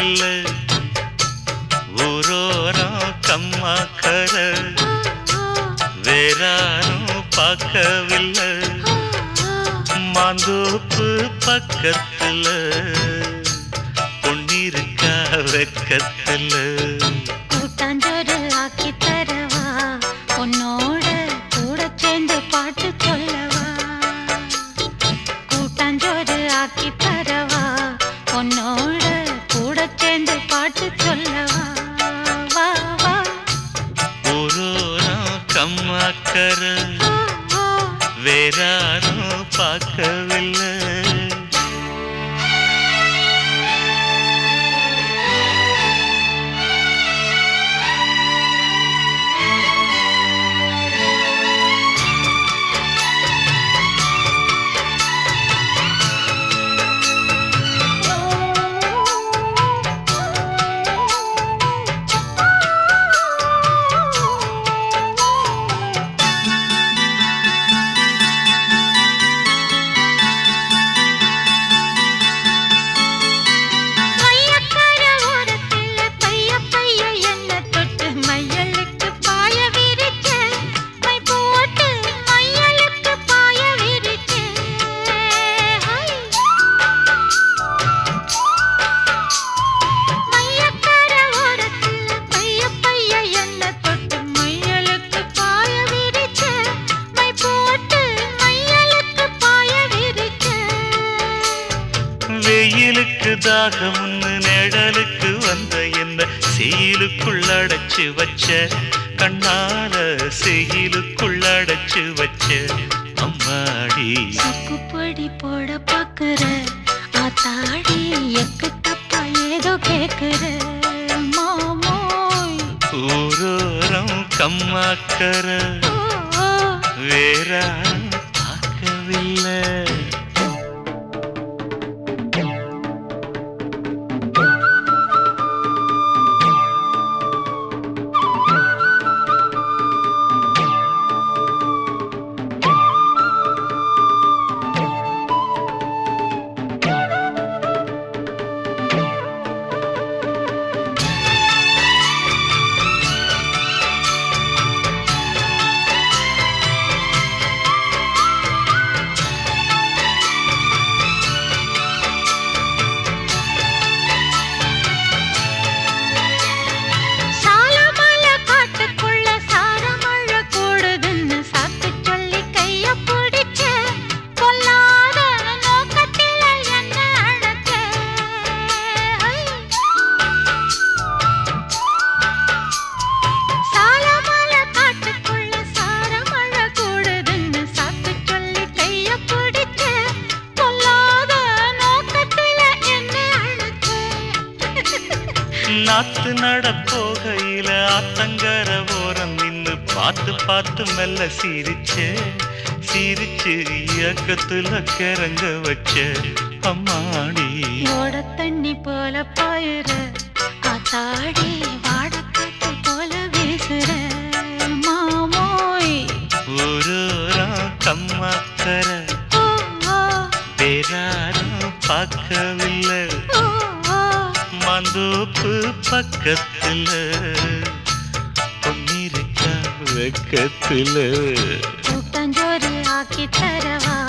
பக்கத்துல ஊரோரம் கம்மாக்கர வேறாரும் பார்க்கவில்லை மாந்தோப்பு பக்கத்துல பொன்னிருக்கா வெக்கத்துல கூட்டாஞ்சோறு ஆக்கி தரவா உன்னோட கூட சேர்ந்து பாட்டு சொல்லவா கூட்டாஞ்சோறு ஆக்கி தரவா உன்னோட கூட சேர்ந்து பாட்டு சொல்லவா வா வா ஊரோரம் கம்மாக்கர ஓ, ஓ. வேறாரும் பார்க்கவில்லை மையக்கார ஓரத்துல பைய பைய என்ன தொட்டு மையலுக்கு பாய விரிச்ச மை போட்டு மையலுக்கு பாய விரிச்ச மையக்கார ஓரத்துல பைய பைய என்ன தொட்டு மையலுக்கு பாய விரிச்ச மை போட்டு மையலுக்கு பாய விரிச்ச வெயிலுக்கு தாகம்னு நிழலுக்கு வந்த என்ன செயலுக்குள் அடைச்சு வச்ச கண்ணால செயலுக்குள் அடைச்சு வச்ச அம்மாடி சக்குப்பொடி போட பாக்குற ஆத்தாடி எக்கு தப்பா ஏதோ கேக்குற மாமோய் ஊரோரம் கம்மாக்கர ஓ, ஓ. வேற பார்க்கவில்லை சாலமல காட்டுக்குள்ள சாரமழ கூடுதுன்னு சாக்கு சொல்லி கைய பிடிச்ச கொல்லாத நோக்கத்தில என்ன அழைச்ச சாலமல காட்டுக்குள்ள சாரமழ கூடுதுன்னு சாக்கு சொல்லி கைய பிடிச்ச கொல்லாத நோக்கத்தில என்ன அழைச்ச நாத்து நட போகையில ஆத்தங்கர ஓரம் நின்னு பார்த்து பார்த்து மெல்ல சிரிச்ச சிரிச்சு இயக்கத்துல கிறங்க வச்ச அம்மாடி ஓட தண்ணி போல பாயுற காத்தாடி வாடக்காத்து போல வீசுற மாமோய் ஊரோரம் கம்மாக்கர ஓ, ஓ, வேறாரும் பார்க்கவில்லை ஓ, ஓ. மந்தோப்பு பக்கத்துல பொன்னிருக்கா வெக்கத்துல கூட்டாஞ்சோறு ஆக்கி தரவா